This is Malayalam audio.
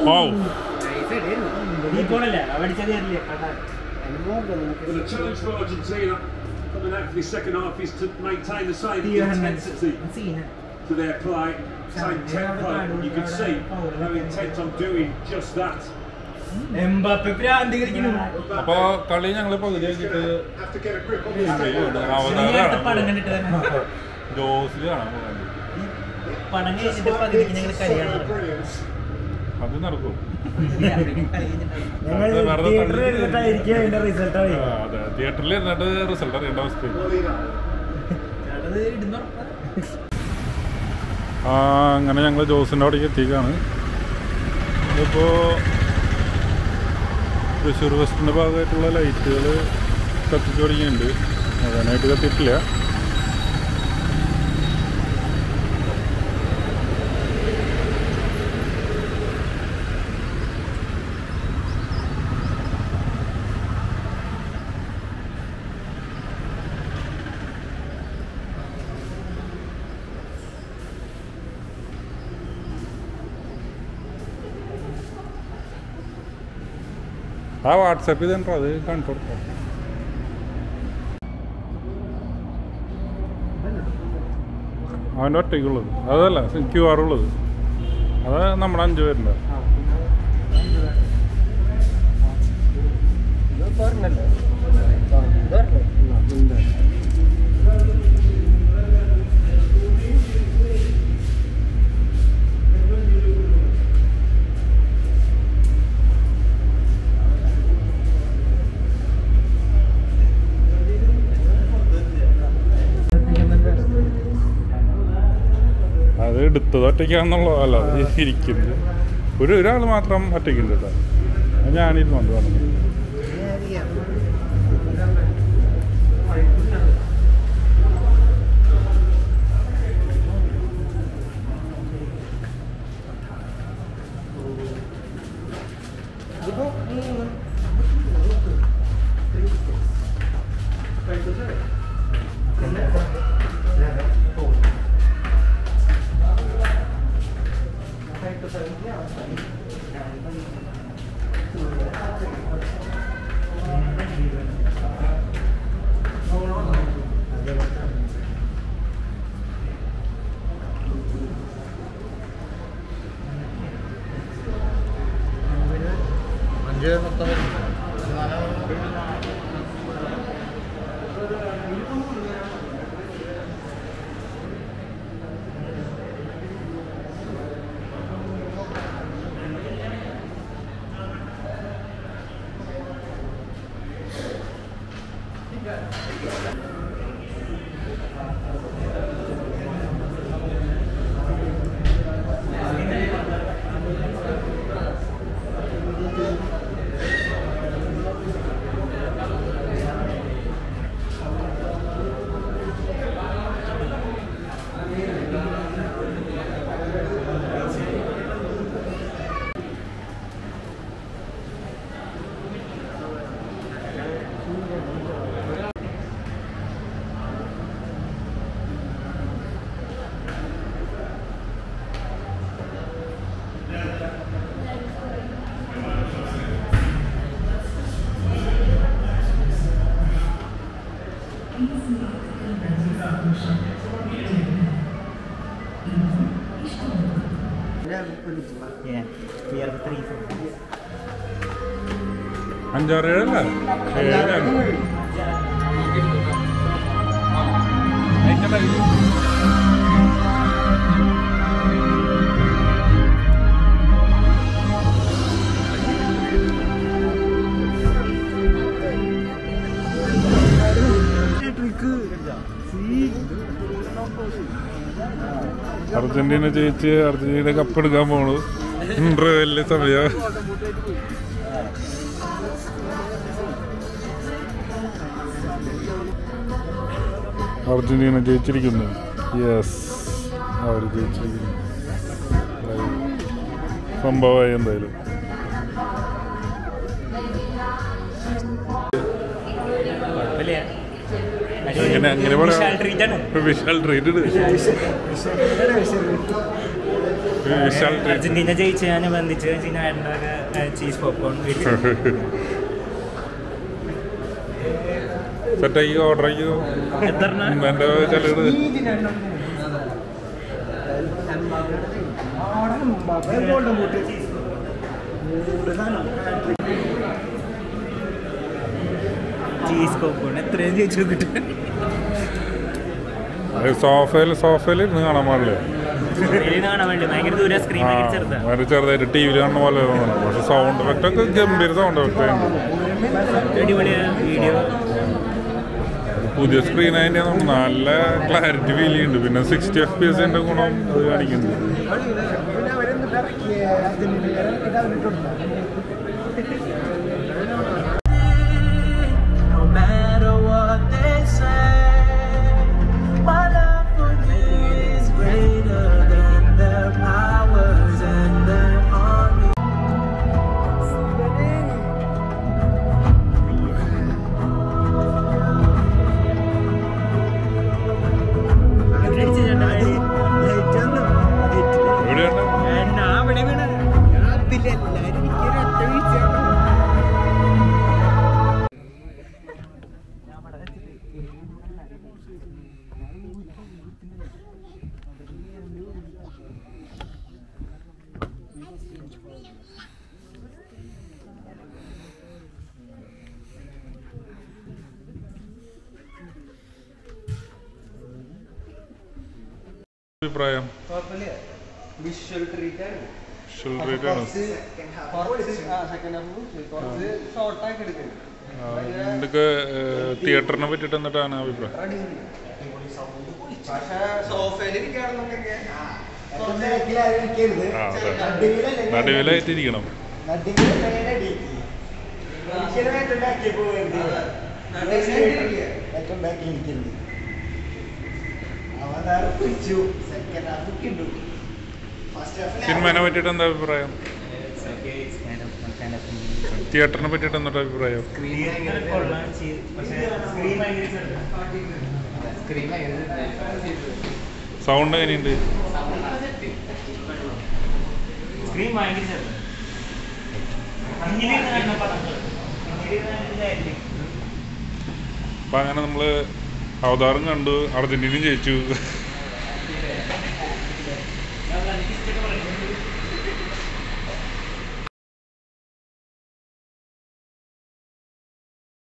ഓ ഈ പോണല്ലേ അവടിച്ചത് കയറില്ലേ Well, the challenge for Argentina coming out for the second half is to maintain the same intensity സീന to their play, same tempo. You can see how intent on doing just that. Mbappe പ്രാന്തി കളിക്കുന്നു അപ്പൊ കളി ഞങ്ങള് പകുതി ആക്കിയിട്ട് Have to get a grip on ഈ this game. നേരത്തെ പടം അവതാരം കണ്ടിട്ട് തന്നെ ജോസിൽ കാണാൻ പോകുന്നത് പടം കഴിഞ്ഞിട്ട് പകുതിക്ക് ഞങ്ങൾ കളിയാണ് Brilliance. അത് നടക്കും ഞങ്ങൾ അത് വെറുതെ തിയേറ്ററിൽ തള്ളി- ഇരുന്നിട്ടായിരിക്കും അതിന്റെ റിസൾട്ട് ആ, അറിയാം അതെ തിയേറ്ററിൽ ഇരുന്നിട്ട് റിസൾട്ട് അറിയേണ്ട അവസ്ഥ Well, you know. അത് ഇടുന്നുറപ്പാ ആ അങ്ങനെ ഞങ്ങൾ ജോസിൻ്റെ അവിടേക്ക് എത്തിക്കാണ് ഇതിപ്പോൾ തൃശ്ശൂർ വെസ്റ്റിൻ്റെ ഭാഗമായിട്ടുള്ള ലൈറ്റുകൾ കത്തിച്ചു തുടങ്ങിയിട്ടുണ്ട് മുഴുവനായിട്ട് കത്തിയിട്ടില്ല ആ വാട്സാപ്പിൽ തന്നെ അത് കാണിച്ചു കൊടുക്കാം അവൻ്റെ ഒറ്റയ്ക്കുള്ളത് അതല്ല ക്യു ആർ ഉള്ളത് അത് നമ്മുടെ അഞ്ച് പേരുണ്ട് അത് എടുത്തത് ഒറ്റയ്ക്കാണെന്നുള്ള അല്ല അത് ഇരിക്കുന്നത് ഒരു ഒരാൾ മാത്രം ഒറ്റയ്ക്കുണ്ട് കേട്ടോ അത് ഞാനിരുന്നുണ്ട് പറഞ്ഞു Yeah, we are the three from അഞ്ചാറ് ഏഴല്ല ഏഴാണ് അർജന്റീന ജയിച്ച് അർജന്റീന കപ്പെടുക്കാൻ പോണു ഇന്റർവെല്ലിൽ സമയം അർജന്റീന ജയിച്ചിരിക്കുന്നു യെസ് അവർ ജയിച്ചിരിക്കുന്നു സംഭവമായി എന്തായാലും കുഴപ്പമില്ല അങ്ങനെ അങ്ങനെ വിശാൽ treat ആണ്. Visual treat visual treat Argentina ജയിച്ചതിനനുബന്ധിച്ച് ചീനായിട്ടുണ്ടാക്കുക ചീസ് പോപ്കോൺ സെറ്റാക്കി ഓർഡർ ചെയ്യോ എത്ര എൻ്റെ ചിലത് ചീസ് പോപ്കോൺ എത്രയും ചോദിച്ചു നോക്കിട്ട് സോഫയിൽ സോഫയിൽ ഇരുന്ന് കാണാൻ പാടില്ല സ്ക്രീൻ കാണാൻ വേണ്ടി ഭയങ്കര ദൂരം സ്ക്രീൻ ആ ഭയങ്കര ചെറുതാണ് വളരെ ചെറുതായിട്ട് ടി വിയിൽ കാണുന്ന പോലെ തോന്നണം പക്ഷെ സൗണ്ട് എഫക്റ്റ് ഒക്കെ ഗംഭീര സൗണ്ട് എഫക്റ്റ് ഉണ്ട് അടിപൊളിയാണ് വീഡിയോ പുതിയ സ്ക്രീൻ അതിൻ്റെ നല്ല ക്ലാരിറ്റി ഫീൽ ചെയ്യുന്നുണ്ട് പിന്നെ സിക്സ്റ്റി എഫ് പി എസിൻ്റെ ഗുണം അത് കാണിക്കുന്നുണ്ട് പിന്നെ അവരെന്ത് ഇറക്കിയ അർജന്റീനക്കാരെ ഇറക്കിയിട്ട് അവരിട്ട് കൊടുത്തു No matter what they say, my love for you is greater than their powers and their armies. എവിടെയാണ് അഭിപ്രായം വിഷ്വൽ ട്രീറ്റ് ആണ് വിഷ്വൽ റേറ്റ് ആണ് സെക്കൻഡ് ഹാഫ് കുറച്ച് ഷോർട്ടാക്കി എടുക്കുന്നത് എന്തൊക്കെ തിയേറ്ററിനെ പറ്റിയിട്ട് എന്നിട്ടാണ് അഭിപ്രായം പക്ഷേ സോഫയിൽ ഇരിക്കുകയാണെന്നുണ്ടെങ്കിൽ ആ അതെ നടുവിലായിട്ടിരിക്കണം സിനിമേനെ പറ്റിയിട്ട് എന്താ അഭിപ്രായം തിയേറ്ററിനെ പറ്റിയിട്ട് എന്നിട്ട് അഭിപ്രായം സൗണ്ട് എങ്ങനെയുണ്ട് സ്ക്രീൻ ഭയങ്കര ചെറുതാണ് ഇങ്ങനെ കാണുന്ന പടം ഇങ്ങനെ അപ്പം അങ്ങനെ നമ്മൾ അവതാരം കണ്ടു അർജന്റീനയും ജയിച്ചു